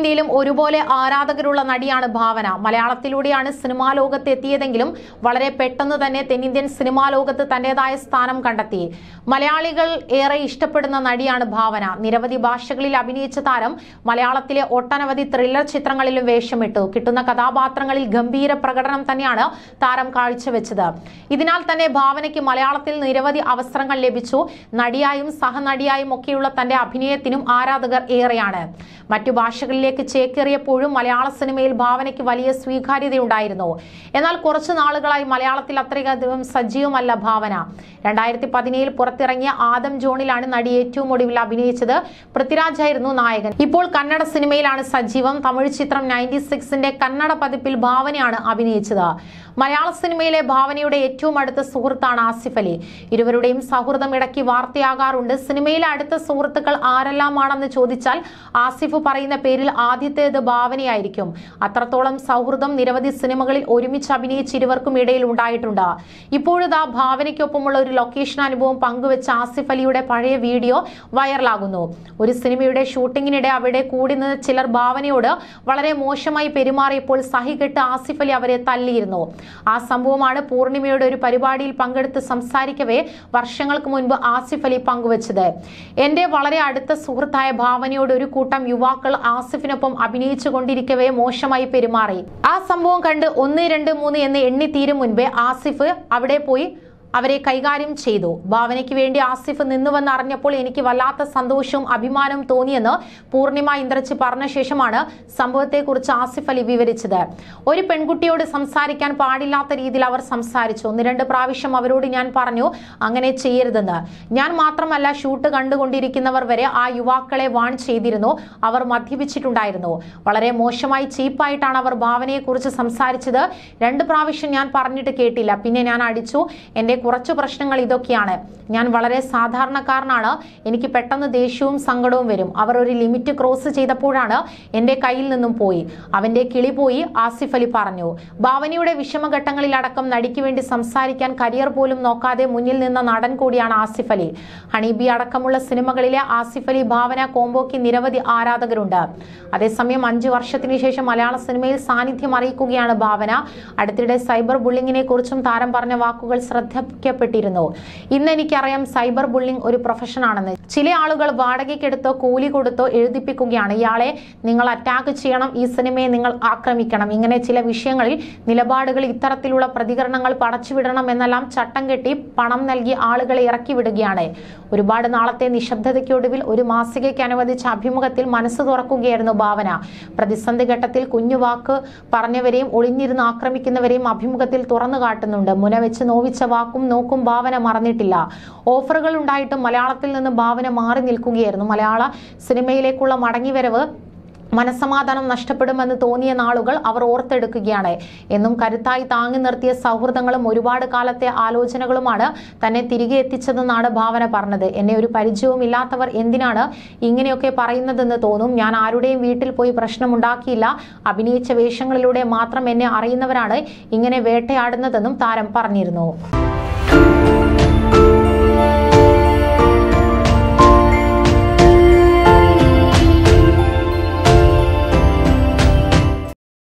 ദക്ഷിണേന്ത്യയിലും ഒരുപോലെ ആരാധകരുള്ള നടിയാണ് ഭാവന മലയാളത്തിലൂടെയാണ് സിനിമാ ലോകത്ത് എത്തിയതെങ്കിലും വളരെ പെട്ടെന്ന് തന്നെ തെന്നിന്ത്യൻ സിനിമാ ലോകത്ത് തന്റേതായ സ്ഥാനം കണ്ടെത്തി മലയാളികൾ ഏറെ ഇഷ്ടപ്പെടുന്ന നടിയാണ് ഭാവന നിരവധി ഭാഷകളിൽ അഭിനയിച്ച താരം മലയാളത്തിലെ ഒട്ടനവധി ത്രില്ലർ ചിത്രങ്ങളിലും വേഷമിട്ടു കിട്ടുന്ന കഥാപാത്രങ്ങളിൽ ഗംഭീര പ്രകടനം തന്നെയാണ് താരം കാഴ്ചവെച്ചത് ഇതിനാൽ തന്നെ ഭാവനയ്ക്ക് മലയാളത്തിൽ നിരവധി അവസരങ്ങൾ ലഭിച്ചു നടിയായും സഹനടിയായും ഒക്കെയുള്ള തന്റെ അഭിനയത്തിനും ആരാധകർ ഏറെയാണ് മറ്റു ഭാഷകളിലേക്ക് ചേക്കേറിയപ്പോഴും മലയാള സിനിമയിൽ ഭാവനയ്ക്ക് വലിയ സ്വീകാര്യതയുണ്ടായിരുന്നു എന്നാൽ കുറച്ചു നാളുകളായി മലയാളത്തിൽ അത്രയധികം സജീവമല്ല ഭാവന രണ്ടായിരത്തി പതിനേഴിൽ പുറത്തിറങ്ങിയ ആദം ജോണിലാണ് നടി ഏറ്റവും ഒടുവിൽ അഭിനയിച്ചത് പൃഥ്വിരാജ് ആയിരുന്നു നായകൻ ഇപ്പോൾ കന്നഡ സിനിമയിലാണ് സജീവം തമിഴ് ചിത്രം നയൻറ്റി സിക്സിന്റെ കന്നഡ പതിപ്പിൽ ഭാവനയാണ് അഭിനയിച്ചത് മലയാള സിനിമയിലെ ഭാവനയുടെ ഏറ്റവും അടുത്ത സുഹൃത്താണ് ആസിഫ് അലി ഇരുവരുടെയും സൗഹൃദം ഇടയ്ക്ക് വാർത്തയാകാറുണ്ട് സിനിമയിലെ അടുത്ത സുഹൃത്തുക്കൾ ആരെല്ലാമാണെന്ന് ചോദിച്ചാൽ ആസിഫ് പറയുന്ന പേരിൽ ആദ്യത്തേത് ഭാവനയായിരിക്കും അത്രത്തോളം സൗഹൃദം നിരവധി സിനിമകളിൽ ഒരുമിച്ച് അഭിനയിച്ച ഇരുവർക്കും ഇടയിൽ ഉണ്ടായിട്ടുണ്ട് ഇപ്പോഴിതാ ഭാവനയ്ക്കൊപ്പമുള്ള ഒരു ലൊക്കേഷൻ അനുഭവം പങ്കുവെച്ച ആസിഫ് അലിയുടെ പഴയ വീഡിയോ വൈറലാകുന്നു ഒരു സിനിമയുടെ ഷൂട്ടിങ്ങിനിടെ അവിടെ കൂടി നിന്ന് ചിലർ ഭാവനയോട് വളരെ മോശമായി പെരുമാറിയപ്പോൾ സഹികെട്ട് ആസിഫ് അലി അവരെ തല്ലിയിരുന്നു ആ സംഭവമാണ് പൂർണിമയുടെ ഒരു പരിപാടിയിൽ പങ്കെടുത്ത് സംസാരിക്കവേ വർഷങ്ങൾക്ക് മുൻപ് ആസിഫ് അലി പങ്കുവച്ചത് എന്റെ വളരെ അടുത്ത സുഹൃത്തായ ഭാവനയോട് ഒരു കൂട്ടം യുവാക്കൾ ആസിഫിനൊപ്പം അഭിനയിച്ചു കൊണ്ടിരിക്കവേ മോശമായി പെരുമാറി ആ സംഭവം കണ്ട് ഒന്ന് രണ്ട് മൂന്ന് എന്ന് എണ്ണി തീരും മുൻപേ ആസിഫ് അവിടെ പോയി അവരെ കൈകാര്യം ചെയ്തു ഭാവനയ്ക്ക് വേണ്ടി ആസിഫ് നിന്നുവെന്ന് അറിഞ്ഞപ്പോൾ എനിക്ക് വല്ലാത്ത സന്തോഷവും അഭിമാനവും തോന്നിയെന്ന് പൂർണിമ ഇന്ദ്രച്ച് പറഞ്ഞ ശേഷമാണ് സംഭവത്തെക്കുറിച്ച് ആസിഫ് അലി വിവരിച്ചത് ഒരു പെൺകുട്ടിയോട് സംസാരിക്കാൻ പാടില്ലാത്ത രീതിയിൽ അവർ സംസാരിച്ചു ഒന്ന് രണ്ട് പ്രാവശ്യം അവരോട് ഞാൻ പറഞ്ഞു അങ്ങനെ ചെയ്യരുതെന്ന് ഞാൻ മാത്രമല്ല ഷൂട്ട് കണ്ടുകൊണ്ടിരിക്കുന്നവർ വരെ ആ യുവാക്കളെ വാൺ ചെയ്തിരുന്നു അവർ മദ്യപിച്ചിട്ടുണ്ടായിരുന്നു വളരെ മോശമായി ചീപ്പായിട്ടാണ് അവർ ഭാവനയെക്കുറിച്ച് സംസാരിച്ചത് രണ്ട് പ്രാവശ്യം ഞാൻ പറഞ്ഞിട്ട് കേട്ടില്ല പിന്നെ ഞാൻ അടിച്ചു എന്റെ കുറച്ചു പ്രശ്നങ്ങൾ ഇതൊക്കെയാണ് ഞാൻ വളരെ സാധാരണക്കാരനാണ് എനിക്ക് പെട്ടെന്ന് ദേഷ്യവും സങ്കടവും വരും അവർ ഒരു ലിമിറ്റ് ക്രോസ് ചെയ്തപ്പോഴാണ് എന്റെ കയ്യിൽ നിന്നും പോയി അവന്റെ കിളി പോയി ആസിഫ് അലി പറഞ്ഞു ഭാവനയുടെ വിഷമഘട്ടങ്ങളിലടക്കം നടിക്ക് വേണ്ടി സംസാരിക്കാൻ കരിയർ പോലും നോക്കാതെ മുന്നിൽ നിന്ന നടൻ കൂടിയാണ് ആസിഫ് അലി ഹണീബി അടക്കമുള്ള സിനിമകളിലെ ആസിഫ് അലി ഭാവന കോംബോയ്ക്ക് നിരവധി ആരാധകരുണ്ട് അതേസമയം അഞ്ചു വർഷത്തിന് ശേഷം മലയാള സിനിമയിൽ സാന്നിധ്യം അറിയിക്കുകയാണ് ഭാവന അടുത്തിടെ സൈബർ ബുള്ളിങ്ങിനെ കുറിച്ചും താരം പറഞ്ഞ വാക്കുകൾ ശ്രദ്ധിക്കപ്പെട്ടിരുന്നു ഇന്ന് എനിക്കറിയാം സൈബർ ബുള്ളിംഗ് ഒരു പ്രൊഫഷനാണെന്ന് ചില ആളുകൾ വാടകയ്ക്കെടുത്തോ കൂലി കൊടുത്തോ എഴുതിപ്പിക്കുകയാണ് ഇയാളെ നിങ്ങൾ അറ്റാക്ക് ചെയ്യണം ഈ സിനിമയെ നിങ്ങൾ ആക്രമിക്കണം ഇങ്ങനെ ചില വിഷയങ്ങളിൽ നിലപാടുകൾ ഇത്തരത്തിലുള്ള പ്രതികരണങ്ങൾ പടച്ചുവിടണം എന്നെല്ലാം ചട്ടം കെട്ടി പണം നൽകി ആളുകളെ ഇറക്കി വിടുകയാണ് ഒരുപാട് നാളത്തെ നിശബ്ദതയ്ക്കൊടുവിൽ ഒരു മാസികയ്ക്ക് അനുവദിച്ച അഭിമുഖത്തിൽ മനസ്സ് തുറക്കുകയായിരുന്നു ഭാവന പ്രതിസന്ധി ഘട്ടത്തിൽ കുഞ്ഞുവാക്ക് പറഞ്ഞവരെയും ഒളിഞ്ഞിരുന്ന് ആക്രമിക്കുന്നവരെയും അഭിമുഖത്തിൽ തുറന്നു കാട്ടുന്നുണ്ട് മുന വെച്ച് നോവിച്ച വാക്കും നോക്കും ഭാവന മറന്നിട്ടില്ല ഓഫറുകൾ ഉണ്ടായിട്ടും മലയാളത്തിൽ നിന്ന് ഭാവന മാറി നിൽക്കുകയായിരുന്നു മലയാള സിനിമയിലേക്കുള്ള മടങ്ങിവരവ് മനസമാധാനം നഷ്ടപ്പെടുമെന്ന് തോന്നിയ നാളുകൾ അവർ ഓർത്തെടുക്കുകയാണ് എന്നും കരുത്തായി താങ്ങി നിർത്തിയ സൗഹൃദങ്ങളും ഒരുപാട് കാലത്തെ ആലോചനകളുമാണ് തന്നെ തിരികെ എത്തിച്ചതെന്നാണ് ഭാവന പറഞ്ഞത് എന്നെ ഒരു പരിചയവും ഇല്ലാത്തവർ എന്തിനാണ് ഇങ്ങനെയൊക്കെ പറയുന്നതെന്ന് തോന്നും ഞാൻ ആരുടെയും വീട്ടിൽ പോയി പ്രശ്നമുണ്ടാക്കിയില്ല അഭിനയിച്ച വേഷങ്ങളിലൂടെ മാത്രം എന്നെ അറിയുന്നവരാണ് ഇങ്ങനെ വേട്ടയാടുന്നതെന്നും താരം പറഞ്ഞിരുന്നു